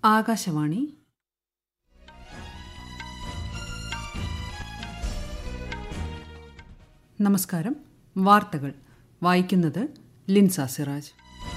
ആകാശവാണി നമസ്കാരം വാർത്തകൾ വായിക്കുന്നത് ലിൻസ സിറാജ്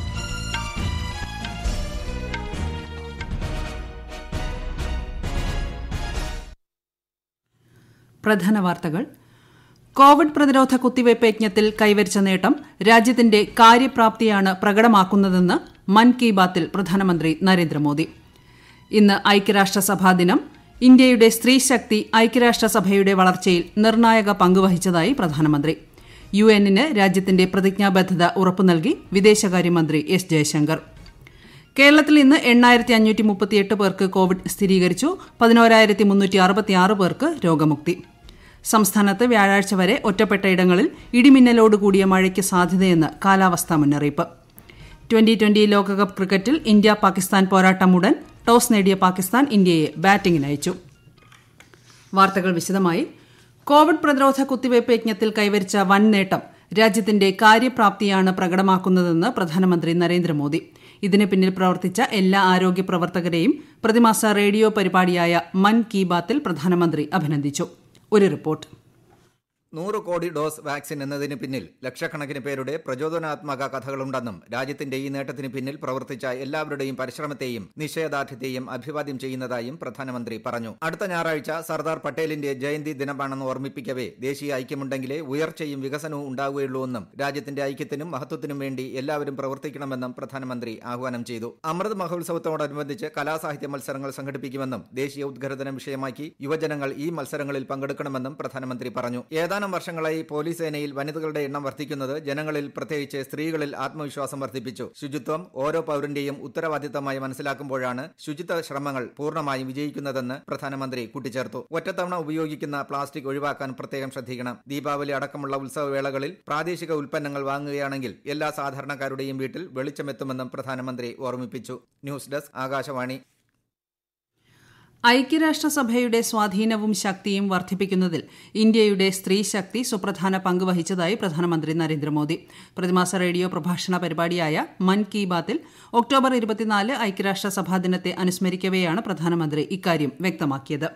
പ്രധാന വാർത്തകൾ കോവിഡ് പ്രതിരോധ കുത്തിവയ്പ് യജ്ഞത്തിൽ കൈവരിച്ച നേട്ടം രാജ്യത്തിന്റെ കാര്യപ്രാപ്തിയാണ് പ്രകടമാക്കുന്നതെന്ന് മൻ കി ബാത്തിൽ പ്രധാനമന്ത്രി നരേന്ദ്രമോദി ഇന്ന് ഐക്യരാഷ്ട്രസഭാ ദിനം ഇന്ത്യയുടെ സ്ത്രീശക്തി ഐക്യരാഷ്ട്രസഭയുടെ വളർച്ചയിൽ നിർണായക പങ്കുവഹിച്ചതായി പ്രധാനമന്ത്രി യു എന്നിന് രാജ്യത്തിന്റെ പ്രതിജ്ഞാബദ്ധത ഉറപ്പു നൽകി വിദേശകാര്യമന്ത്രി എസ് ജയശങ്കർ കേരളത്തിൽ ഇന്ന് എണ്ണായിരത്തി അഞ്ഞൂറ്റി മുപ്പത്തിയെട്ട് പേർക്ക് കോവിഡ് സ്ഥിരീകരിച്ചു പതിനോരായിരത്തി മുന്നൂറ്റി അറുപത്തിയാറ് പേർക്ക് രോഗമുക്തി സംസ്ഥാനത്ത് വ്യാഴാഴ്ച വരെ ഒറ്റപ്പെട്ട ഇടങ്ങളിൽ ഇടിമിന്നലോടുകൂടിയ മഴയ്ക്ക് സാധ്യതയെന്ന് കാലാവസ്ഥാ മുന്നറിയിപ്പ് ട്വന്റി ട്വന്റി ലോകകപ്പ് ക്രിക്കറ്റിൽ ഇന്ത്യ പാകിസ്ഥാൻ പോരാട്ടം ഉടൻ ടോസ് നേടിയ പാകിസ്ഥാൻ ഇന്ത്യയെ ബാറ്റിംഗിന് അയച്ചു വാർത്തകൾ വിശദമായി കോവിഡ് പ്രതിരോധ കുത്തിവയ്പ് യജ്ഞത്തിൽ കൈവരിച്ച വൻ നേട്ടം രാജ്യത്തിന്റെ കാര്യപ്രാപ്തിയാണ് പ്രകടമാക്കുന്നതെന്ന് പ്രധാനമന്ത്രി നരേന്ദ്രമോദി ഇതിന് പിന്നിൽ പ്രവർത്തിച്ച എല്ലാ ആരോഗ്യ പ്രവർത്തകരെയും പ്രതിമാസ റേഡിയോ പരിപാടിയായ മൻ കി ബാത്തിൽ പ്രധാനമന്ത്രി അഭിനന്ദിച്ചു ഒരു റിപ്പോർട്ട് നൂറ് കോടി ഡോസ് വാക്സിൻ എന്നതിന് പിന്നിൽ ലക്ഷക്കണക്കിന് പേരുടെ പ്രചോദനാത്മക കഥകളുണ്ടെന്നും രാജ്യത്തിന്റെ ഈ നേട്ടത്തിന് പിന്നിൽ പ്രവർത്തിച്ച എല്ലാവരുടെയും പരിശ്രമത്തെയും നിശ്ചയദാർഢ്യത്തെയും അഭിവാദ്യം ചെയ്യുന്നതായും പ്രധാനമന്ത്രി പറഞ്ഞു അടുത്ത ഞായറാഴ്ച സർദാർ പട്ടേലിന്റെ ജയന്തി ദിനമാണെന്ന് ഓർമ്മിപ്പിക്കവേ ദേശീയ ഐക്യമുണ്ടെങ്കിലേ ഉയർച്ചയും വികസനവും ഉണ്ടാവുകയുള്ളൂവെന്നും രാജ്യത്തിന്റെ ഐക്യത്തിനും മഹത്വത്തിനും വേണ്ടി എല്ലാവരും പ്രവർത്തിക്കണമെന്നും പ്രധാനമന്ത്രി ആഹ്വാനം ചെയ്തു അമൃത് മഹോത്സവത്തോടനുബന്ധിച്ച് കലാസാഹിത്യ മത്സരങ്ങൾ സംഘടിപ്പിക്കുമെന്നും ദേശീയ ഉദ്ഘാടനം വിഷയമാക്കി യുവജനങ്ങൾ ഈ മത്സരങ്ങളിൽ പങ്കെടുക്കണമെന്നും പ്രധാനമന്ത്രി പറഞ്ഞു ഏതാനും വർഷങ്ങളായി പോലീസ് സേനയിൽ വനിതകളുടെ എണ്ണം വർദ്ധിക്കുന്നത് ജനങ്ങളിൽ പ്രത്യേകിച്ച് സ്ത്രീകളിൽ ആത്മവിശ്വാസം വർദ്ധിപ്പിച്ചു ശുചിത്വം ഓരോ പൌരന്റെയും ഉത്തരവാദിത്തമായി മനസ്സിലാക്കുമ്പോഴാണ് ശുചിത്വ ശ്രമങ്ങൾ പൂർണ്ണമായും വിജയിക്കുന്നതെന്ന് പ്രധാനമന്ത്രി കൂട്ടിച്ചേർത്തു ഒറ്റത്തവണ ഉപയോഗിക്കുന്ന പ്ലാസ്റ്റിക് ഒഴിവാക്കാൻ പ്രത്യേകം ശ്രദ്ധിക്കണം ദീപാവലി അടക്കമുള്ള ഉത്സവവേളകളിൽ പ്രാദേശിക ഉൽപ്പന്നങ്ങൾ വാങ്ങുകയാണെങ്കിൽ എല്ലാ സാധാരണക്കാരുടെയും വീട്ടിൽ വെളിച്ചമെത്തുമെന്നും പ്രധാനമന്ത്രി ഓർമ്മിപ്പിച്ചു ന്യൂസ് ഡെസ്ക് ആകാശവാണി ഐക്യരാഷ്ട്രസഭയുടെ സ്വാധീനവും ശക്തിയും വർദ്ധിപ്പിക്കുന്നതിൽ ഇന്ത്യയുടെ സ്ത്രീ ശക്തി സുപ്രധാന പങ്ക് വഹിച്ചതായി പ്രധാനമന്ത്രി നരേന്ദ്രമോദി പ്രതിമാസ റേഡിയോ പ്രഭാഷണ പരിപാടിയായ മൻ കി ബാത്തിൽ ഒക്ടോബർ ഇരുപത്തിനാല് ഐക്യരാഷ്ട്രസഭാ ദിനത്തെ അനുസ്മരിക്കവെയാണ് പ്രധാനമന്ത്രി ഇക്കാര്യം വ്യക്തമാക്കിയത്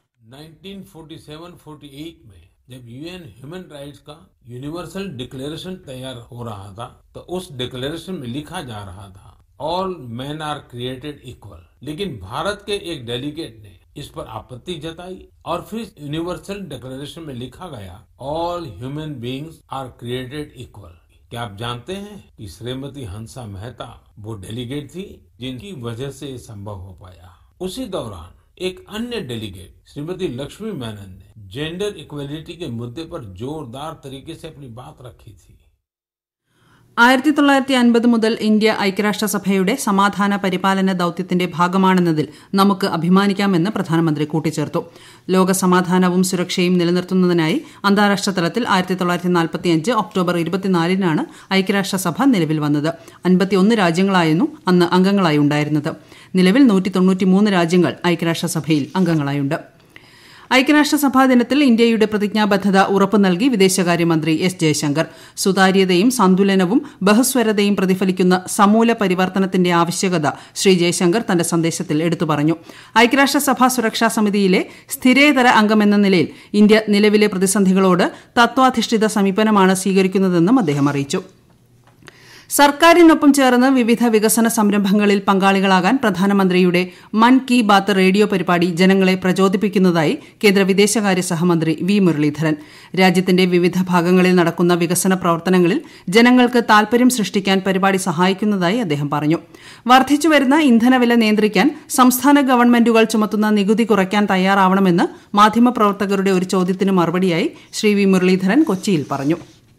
1947-48 में जब यूएन ह्यूमन राइट्स का यूनिवर्सल डिक्लेरेशन तैयार हो रहा था तो उस डिक्लेरेशन में लिखा जा रहा था all man are created equal लेकिन भारत के एक डेलीगेट ने इस पर आपत्ति जताई और फिर यूनिवर्सल डिक्लेरेशन में लिखा गया all human beings are created equal क्या आप जानते हैं कि श्रीमती हंसा मेहता वो डेलीगेट थी जिनकी वजह से ये संभव हो पाया उसी दौरान एक अन्य डेलीगेट श्रीमती लक्ष्मी मेनन ने जेंडर इक्वलिटी के मुद्दे पर जोरदार तरीके से अपनी बात रखी थी ആയിരത്തി തൊള്ളായിരത്തി അൻപത് മുതൽ ഇന്ത്യ ഐക്യരാഷ്ട്രസഭയുടെ സമാധാന പരിപാലന ദൌത്യത്തിന്റെ ഭാഗമാണെന്നതിൽ നമുക്ക് അഭിമാനിക്കാമെന്ന് പ്രധാനമന്ത്രി കൂട്ടിച്ചേർത്തു ലോക സമാധാനവും സുരക്ഷയും നിലനിർത്തുന്നതിനായി അന്താരാഷ്ട്ര തലത്തിൽ ആയിരത്തി തൊള്ളായിരത്തി നാൽപ്പത്തിയഞ്ച് ഒക്ടോബർ ഇരുപത്തിനാലിനാണ് ഐക്യരാഷ്ട്രസഭ നിലവിൽ വന്നത് അൻപത്തിയൊന്ന് രാജ്യങ്ങളായിരുന്നു അന്ന് അംഗങ്ങളായി ഉണ്ടായിരുന്നത് നിലവിൽ നൂറ്റി തൊണ്ണൂറ്റിമൂന്ന് രാജ്യങ്ങൾ ഐക്യരാഷ്ട്രസഭയിൽ അംഗങ്ങളായുണ്ട് ഐക്യരാഷ്ട്രസഭാ ദിനത്തിൽ ഇന്ത്യയുടെ പ്രതിജ്ഞാബദ്ധത ഉറപ്പു നൽകി വിദേശകാര്യമന്ത്രി എസ് ജയശങ്കർ സുതാര്യതയും സന്തുലനവും ബഹുസ്വരതയും പ്രതിഫലിക്കുന്ന സമൂല പരിവർത്തനത്തിന്റെ ആവശ്യകത ശ്രീ ജയശങ്കർ തന്റെ സന്ദേശത്തിൽ എടുത്തു പറഞ്ഞു ഐക്യരാഷ്ട്രസഭാ സുരക്ഷാ സമിതിയിലെ സ്ഥിരേതര അംഗമെന്ന നിലയിൽ ഇന്ത്യ നിലവിലെ പ്രതിസന്ധികളോട് തത്വാധിഷ്ഠിത സമീപനമാണ് സ്വീകരിക്കുന്നതെന്നും അദ്ദേഹം അറിയിച്ചു സർക്കാരിനൊപ്പം ചേർന്ന് വിവിധ വികസന സംരംഭങ്ങളിൽ പങ്കാളികളാകാൻ പ്രധാനമന്ത്രിയുടെ മൻ കി ബാത്ത് റേഡിയോ പരിപാടി ജനങ്ങളെ പ്രചോദിപ്പിക്കുന്നതായി കേന്ദ്ര വിദേശകാര്യ സഹമന്ത്രി വി മുരളീധരൻ രാജ്യത്തിന്റെ വിവിധ ഭാഗങ്ങളിൽ നടക്കുന്ന വികസന പ്രവർത്തനങ്ങളിൽ ജനങ്ങൾക്ക് താൽപര്യം സൃഷ്ടിക്കാൻ പരിപാടി സഹായിക്കുന്നതായി അദ്ദേഹം പറഞ്ഞു വർദ്ധിച്ചുവരുന്ന ഇന്ധനവില നിയന്ത്രിക്കാൻ സംസ്ഥാന ഗവൺമെന്റുകൾ ചുമത്തുന്ന നികുതി കുറയ്ക്കാൻ തയ്യാറാവണമെന്ന് മാധ്യമപ്രവർത്തകരുടെ ഒരു ചോദ്യത്തിന് മറുപടിയായി ശ്രീ വി മുരളീധരൻ കൊച്ചിയിൽ പറഞ്ഞു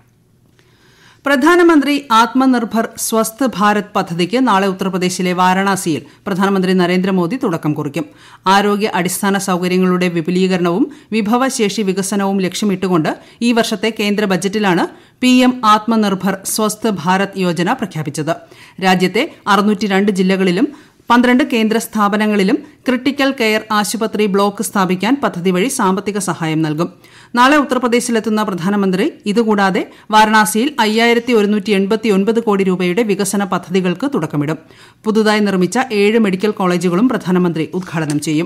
പ്രധാനമന്ത്രി ആത്മനിർഭർ സ്വസ്ഥ് ഭാരത് പദ്ധതിക്ക് നാളെ ഉത്തർപ്രദേശിലെ വാരണാസിയിൽ പ്രധാനമന്ത്രി നരേന്ദ്രമോദി തുടക്കം കുറിക്കും ആരോഗ്യ അടിസ്ഥാന സൌകര്യങ്ങളുടെ വിപുലീകരണവും വിഭവശേഷി വികസനവും ലക്ഷ്യമിട്ടുകൊണ്ട് ഈ വർഷത്തെ കേന്ദ്ര ബജറ്റിലാണ് പി എം ആത്മനിർഭർ സ്വസ്ഥ് ഭാരത് യോജന പ്രഖ്യാപിച്ചത് രാജ്യത്തെ അറുന്നൂറ്റി ജില്ലകളിലും പന്ത്രണ്ട് കേന്ദ്ര സ്ഥാപനങ്ങളിലും ക്രിട്ടിക്കൽ കെയർ ആശുപത്രി ബ്ലോക്ക് സ്ഥാപിക്കാൻ പദ്ധതി വഴി സാമ്പത്തിക സഹായം നൽകും നാളെ ഉത്തർപ്രദേശിലെത്തുന്ന പ്രധാനമന്ത്രി ഇതുകൂടാതെ വാരണാസിയിൽ അയ്യായിരത്തി ഒരുന്നൂറ്റി എൺപത്തി ഒൻപത് കോടി രൂപയുടെ വികസന പദ്ധതികൾക്ക് തുടക്കമിടും പുതുതായി നിർമ്മിച്ച ഏഴ് മെഡിക്കൽ കോളേജുകളും പ്രധാനമന്ത്രി ഉദ്ഘാടനം ചെയ്യും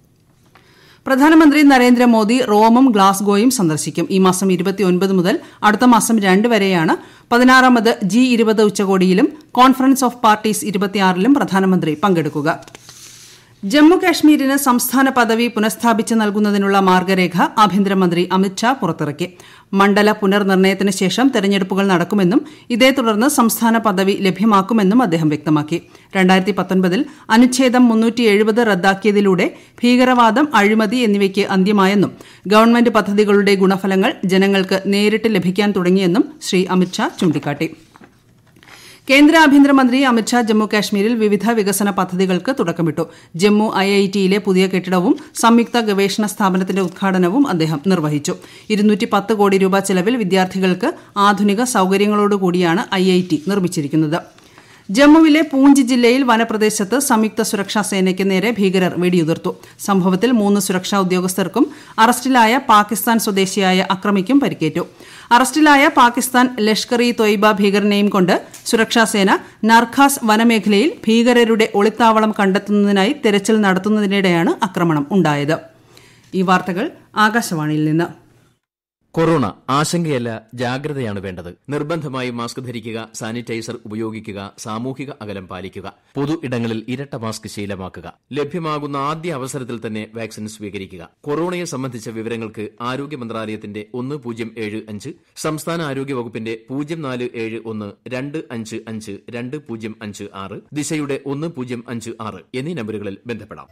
പ്രധാനമന്ത്രി നരേന്ദ്രമോദി റോമും ഗ്ലാസ്ഗോയും സന്ദർശിക്കും ഈ മാസം ഇരുപത്തിയൊൻപത് മുതൽ അടുത്ത മാസം രണ്ട് വരെയാണ് പതിനാറാമത് ജി ഇരുപത് ഉച്ചകോടിയിലും കോൺഫറൻസ് ഓഫ് പാർട്ടീസ് ഇരുപത്തിയാറിലും പ്രധാനമന്ത്രി പങ്കെടുക്കുക ജമ്മു കാശ്മീരിന് സംസ്ഥാന പദവി പുനഃസ്ഥാപിച്ച് നൽകുന്നതിനുള്ള മാർഗരേഖ ആഭ്യന്തരമന്ത്രി അമിത്ഷാ പുറത്തിറക്കി മണ്ഡല പുനർനിർണയത്തിന് ശേഷം തെരഞ്ഞെടുപ്പുകൾ നടക്കുമെന്നും ഇതേ തുടർന്ന് സംസ്ഥാന പദവി ലഭ്യമാക്കുമെന്നും അദ്ദേഹം വ്യക്തമാക്കി രണ്ടായിരത്തി പത്തൊൻപതിൽ അനുച്ഛേദം മുന്നൂറ്റി എഴുപത് റദ്ദാക്കിയതിലൂടെ ഭീകരവാദം അഴിമതി എന്നിവയ്ക്ക് അന്ത്യമായെന്നും ഗവൺമെന്റ് പദ്ധതികളുടെ ഗുണഫലങ്ങൾ ജനങ്ങൾക്ക് നേരിട്ട് ലഭിക്കാൻ തുടങ്ങിയെന്നും ശ്രീ അമിത്ഷാ ചൂണ്ടിക്കാട്ടി കേന്ദ്ര ആഭ്യന്തരമന്ത്രി അമിത്ഷാ ജമ്മു കാശ്മീരിൽ വിവിധ വികസന പദ്ധതികൾക്ക് തുടക്കമിട്ടു ജമ്മു ഐ ഐ ടിയിലെ പുതിയ കെട്ടിടവും സംയുക്ത ഗവേഷണ സ്ഥാപനത്തിന്റെ ഉദ്ഘാടനവും അദ്ദേഹം നിർവഹിച്ചു ഇരുന്നൂറ്റി പത്ത് കോടി രൂപ ചെലവിൽ വിദ്യാർത്ഥികൾക്ക് ആധുനിക സൌകര്യങ്ങളോടുകൂടിയാണ് ഐ ഐ ടി നിർമ്മിച്ചിരിക്കുന്നത് ജമ്മുവിലെ പൂഞ്ച് ജില്ലയിൽ വനപ്രദേശത്ത് സംയുക്ത സുരക്ഷാ സേനയ്ക്ക് നേരെ ഭീകരർ വെടിയുതിർത്തു സംഭവത്തിൽ മൂന്ന് സുരക്ഷാ ഉദ്യോഗസ്ഥർക്കും അറസ്റ്റിലായ പാകിസ്ഥാൻ സ്വദേശിയായ അക്രമിക്കും പരിക്കേറ്റു അറസ്റ്റിലായ പാകിസ്ഥാൻ ലഷ്കർ ഇ തൊയ്ബ ഭീകരനെയും കൊണ്ട് സുരക്ഷാസേന നർഖാസ് വനമേഖലയിൽ ഭീകരരുടെ ഒളിത്താവളം കണ്ടെത്തുന്നതിനായി തെരച്ചിൽ നടത്തുന്നതിനിടെയാണ് ആക്രമണം ഉണ്ടായത് ഈ വാർത്തകൾ ആകാശവാണിയിൽ നിന്ന് കൊറോണ ആശങ്കയല്ല ജാഗ്രതയാണ് വേണ്ടത് നിർബന്ധമായും മാസ്ക് ധരിക്കുക സാനിറ്റൈസർ ഉപയോഗിക്കുക സാമൂഹിക അകലം പാലിക്കുക പൊതു ഇടങ്ങളിൽ ഇരട്ട മാസ്ക് ശീലമാക്കുക ലഭ്യമാകുന്ന ആദ്യ അവസരത്തിൽ തന്നെ വാക്സിൻ സ്വീകരിക്കുക കൊറോണയെ സംബന്ധിച്ച വിവരങ്ങൾക്ക് ആരോഗ്യ മന്ത്രാലയത്തിന്റെ ഒന്ന് പൂജ്യം ഏഴ് അഞ്ച് സംസ്ഥാന ആരോഗ്യ വകുപ്പിന്റെ പൂജ്യം നാല് ഏഴ് ഒന്ന് രണ്ട് അഞ്ച് അഞ്ച് രണ്ട് പൂജ്യം അഞ്ച് ആറ് ദിശയുടെ ഒന്ന് പൂജ്യം അഞ്ച് ആറ് എന്നീ നമ്പറുകളിൽ ബന്ധപ്പെടാം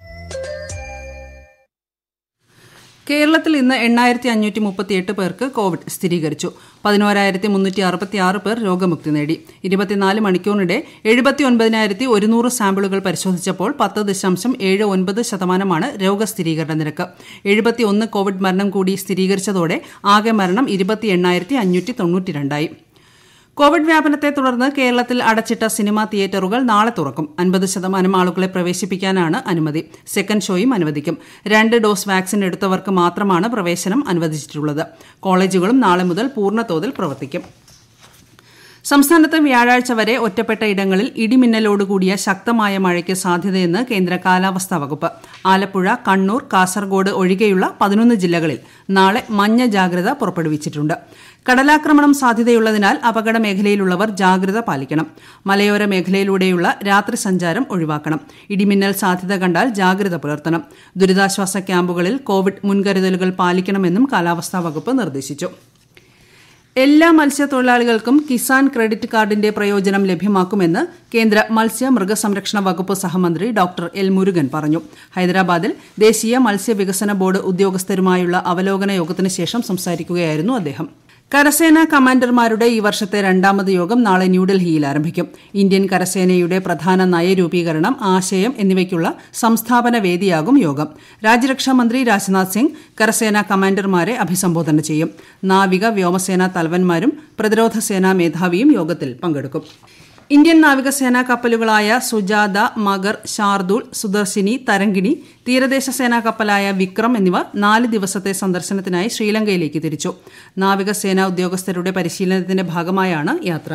കേരളത്തിൽ ഇന്ന് എണ്ണായിരത്തി അഞ്ഞൂറ്റി മുപ്പത്തിയെട്ട് പേർക്ക് കോവിഡ് സ്ഥിരീകരിച്ചു പതിനോരായിരത്തി മുന്നൂറ്റി അറുപത്തി ആറ് പേർ രോഗമുക്തി നേടി ഇരുപത്തിനാല് മണിക്കൂറിനിടെ എഴുപത്തി ഒൻപതിനായിരത്തി ഒരുന്നൂറ് സാമ്പിളുകൾ പരിശോധിച്ചപ്പോൾ പത്ത് ദശാംശം ഏഴ് ഒൻപത് ശതമാനമാണ് രോഗസ്ഥിരീകരണ നിരക്ക് എഴുപത്തി ഒന്ന് കോവിഡ് മരണം കൂടി സ്ഥിരീകരിച്ചതോടെ ആകെ മരണം ഇരുപത്തി എണ്ണായിരത്തി അഞ്ഞൂറ്റി തൊണ്ണൂറ്റി രണ്ടായി കോവിഡ് വ്യാപനത്തെ തുടർന്ന് കേരളത്തിൽ അടച്ചിട്ട സിനിമാ തിയേറ്ററുകൾ നാളെ തുറക്കും അൻപത് ശതമാനം ആളുകളെ പ്രവേശിപ്പിക്കാനാണ് അനുമതി സെക്കൻഡ് ഷോയും അനുവദിക്കും രണ്ട് ഡോസ് വാക്സിൻ എടുത്തവർക്ക് മാത്രമാണ് പ്രവേശനം അനുവദിച്ചിട്ടുള്ളത് കോളേജുകളും നാളെ മുതൽ പൂർണ്ണതോതിൽ പ്രവർത്തിക്കും സംസ്ഥാനത്ത് വ്യാഴാഴ്ച വരെ ഒറ്റപ്പെട്ട ഇടങ്ങളിൽ ഇടിമിന്നലോടുകൂടിയ ശക്തമായ മഴയ്ക്ക് സാധ്യതയെന്ന് കേന്ദ്ര കാലാവസ്ഥാ വകുപ്പ് ആലപ്പുഴ കണ്ണൂർ കാസർഗോഡ് ഒഴികെയുള്ള പതിനൊന്ന് ജില്ലകളിൽ നാളെ മഞ്ഞ ജാഗ്രത പുറപ്പെടുവിച്ചിട്ടുണ്ട് കടലാക്രമണം സാധ്യതയുള്ളതിനാൽ അപകട മേഖലയിലുള്ളവർ ജാഗ്രത പാലിക്കണം മലയോര മേഖലയിലൂടെയുള്ള രാത്രി സഞ്ചാരം ഒഴിവാക്കണം ഇടിമിന്നൽ സാധ്യത കണ്ടാൽ ജാഗ്രത പുലർത്തണം ദുരിതാശ്വാസ ക്യാമ്പുകളിൽ കോവിഡ് മുൻകരുതലുകൾ പാലിക്കണമെന്നും കാലാവസ്ഥാ വകുപ്പ് നിർദ്ദേശിച്ചു എല്ലാ മത്സ്യത്തൊഴിലാളികൾക്കും കിസാൻ ക്രെഡിറ്റ് കാർഡിന്റെ പ്രയോജനം ലഭ്യമാക്കുമെന്ന് കേന്ദ്ര മത്സ്യ മൃഗസംരക്ഷണ വകുപ്പ് സഹമന്ത്രി ഡോക്ടർ എൽ മുരുകൻ പറഞ്ഞു ഹൈദരാബാദിൽ ദേശീയ മത്സ്യവികസന ബോർഡ് ഉദ്യോഗസ്ഥരുമായുള്ള അവലോകന യോഗത്തിന് ശേഷം സംസാരിക്കുകയായിരുന്നു അദ്ദേഹം കരസേനാ കമാൻഡർമാരുടെ ഈ വർഷത്തെ രണ്ടാമത് യോഗം നാളെ ന്യൂഡൽഹിയിൽ ആരംഭിക്കും ഇന്ത്യൻ കരസേനയുടെ പ്രധാന നയരൂപീകരണം ആശയം എന്നിവയ്ക്കുള്ള സംസ്ഥാപന വേദിയാകും യോഗം രാജ്യരക്ഷാ മന്ത്രി രാജ്നാഥ് സിംഗ് കരസേനാ കമാൻഡർമാരെ അഭിസംബോധന ചെയ്യും നാവിക വ്യോമസേനാ തലവന്മാരും പ്രതിരോധ സേനാ മേധാവിയും യോഗത്തിൽ പങ്കെടുക്കും ഇന്ത്യൻ നാവികസേനാ കപ്പലുകളായ സുജാത മഗർ ശാർദൂൾ സുദർശിനി തരങ്കിണി തീരദേശ സേനാ കപ്പലായ വിക്രം എന്നിവ നാല് ദിവസത്തെ സന്ദർശനത്തിനായി ശ്രീലങ്കയിലേക്ക് തിരിച്ചു നാവികസേനാ ഉദ്യോഗസ്ഥരുടെ പരിശീലനത്തിന്റെ ഭാഗമായാണ് യാത്ര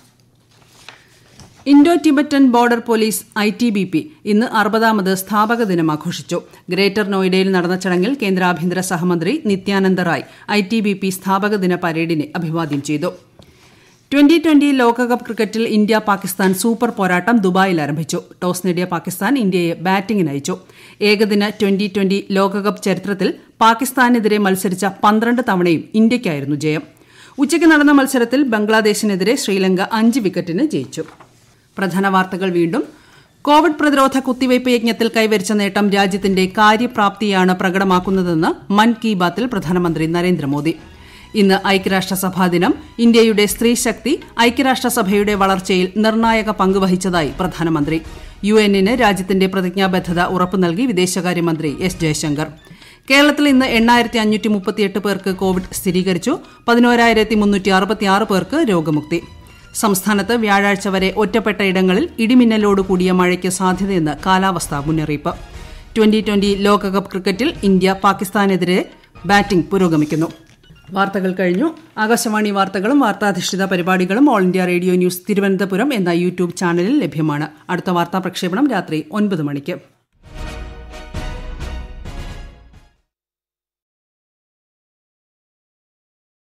Indo Tibetan border police I T B P ഇന്ന് അറുപതാമത് സ്ഥാപക ദിനം ആഘോഷിച്ചു ഗ്രേറ്റർ നോയിഡയിൽ നടന്ന ചടങ്ങിൽ കേന്ദ്ര ആഭ്യന്തര സഹമന്ത്രി Nityananda Rai I T B P സ്ഥാപക ദിന പരേഡിനെ അഭിവാദ്യം ചെയ്തു ട്വന്റി ട്വന്റി ലോകകപ്പ് ക്രിക്കറ്റിൽ ഇന്ത്യ പാകിസ്ഥാൻ സൂപ്പർ പോരാട്ടം ദുബായിൽ ആരംഭിച്ചു ടോസ് നേടിയ പാകിസ്ഥാൻ ഇന്ത്യയെ ബാറ്റിംഗിന് അയച്ചു ഏകദിന ട്വന്റി ട്വന്റി ലോകകപ്പ് ചരിത്രത്തിൽ പാകിസ്ഥാനെതിരെ മത്സരിച്ച പന്ത്രണ്ട് തവണയും ഇന്ത്യയ്ക്കായിരുന്നു ജയം ഉച്ചയ്ക്ക് നടന്ന മത്സരത്തിൽ ബംഗ്ലാദേശിനെതിരെ ശ്രീലങ്ക അഞ്ച് വിക്കറ്റിന് ജയിച്ചു പ്രധാന വാർത്തകൾ വീണ്ടും കോവിഡ് പ്രതിരോധ കുത്തിവയ്പ് യജ്ഞത്തിൽ കൈവരിച്ച നേട്ടം രാജ്യത്തിന്റെ കാര്യപ്രാപ്തിയാണ് പ്രകടമാക്കുന്നതെന്ന് മൻ കി ബാത്തിൽ പ്രധാനമന്ത്രി നരേന്ദ്രമോദി ഇന്ന് ഐക്യരാഷ്ട്രസഭാ ദിനം ഇന്ത്യയുടെ സ്ത്രീശക്തി ഐക്യരാഷ്ട്രസഭയുടെ വളർച്ചയിൽ നിർണായക പങ്കുവഹിച്ചതായി പ്രധാനമന്ത്രി യു എന്നിന് രാജ്യത്തിന്റെ പ്രതിജ്ഞാബദ്ധത ഉറപ്പു നൽകി വിദേശകാര്യമന്ത്രി എസ് ജയശങ്കർ കേരളത്തിൽ ഇന്ന് എണ്ണായിരത്തി അഞ്ഞൂറ്റി മുപ്പത്തിയെട്ട് പേർക്ക് കോവിഡ് സ്ഥിരീകരിച്ചു പതിനോരായിരത്തി മുന്നൂറ്റി അറുപത്തിയാറ് പേർക്ക് രോഗമുക്തി സംസ്ഥാനത്ത് വ്യാഴാഴ്ച വരെ ഒറ്റപ്പെട്ട ഇടങ്ങളിൽ ഇടിമിന്നലോട് കൂടിയ മഴയ്ക്ക് സാധ്യതയെന്ന് കാലാവസ്ഥാ മുന്നറിയിപ്പ് ട്വന്റി ട്വന്റി ലോകകപ്പ് ക്രിക്കറ്റിൽ ഇന്ത്യ പാകിസ്ഥാനെതിരെ ബാറ്റിംഗ് പുരോഗമിക്കുന്നു വാർത്തകൾ കഴിഞ്ഞു ആകാശവാണി വാർത്തകളും വാർത്താധിഷ്ഠിത പരിപാടികളും All India Radio news Thiruvananthapuram എന്ന യൂട്യൂബ് ചാനലിൽ ലഭ്യമാണ് അടുത്ത വാർത്താ പ്രക്ഷേപണം രാത്രി ഒൻപത് മണിക്ക്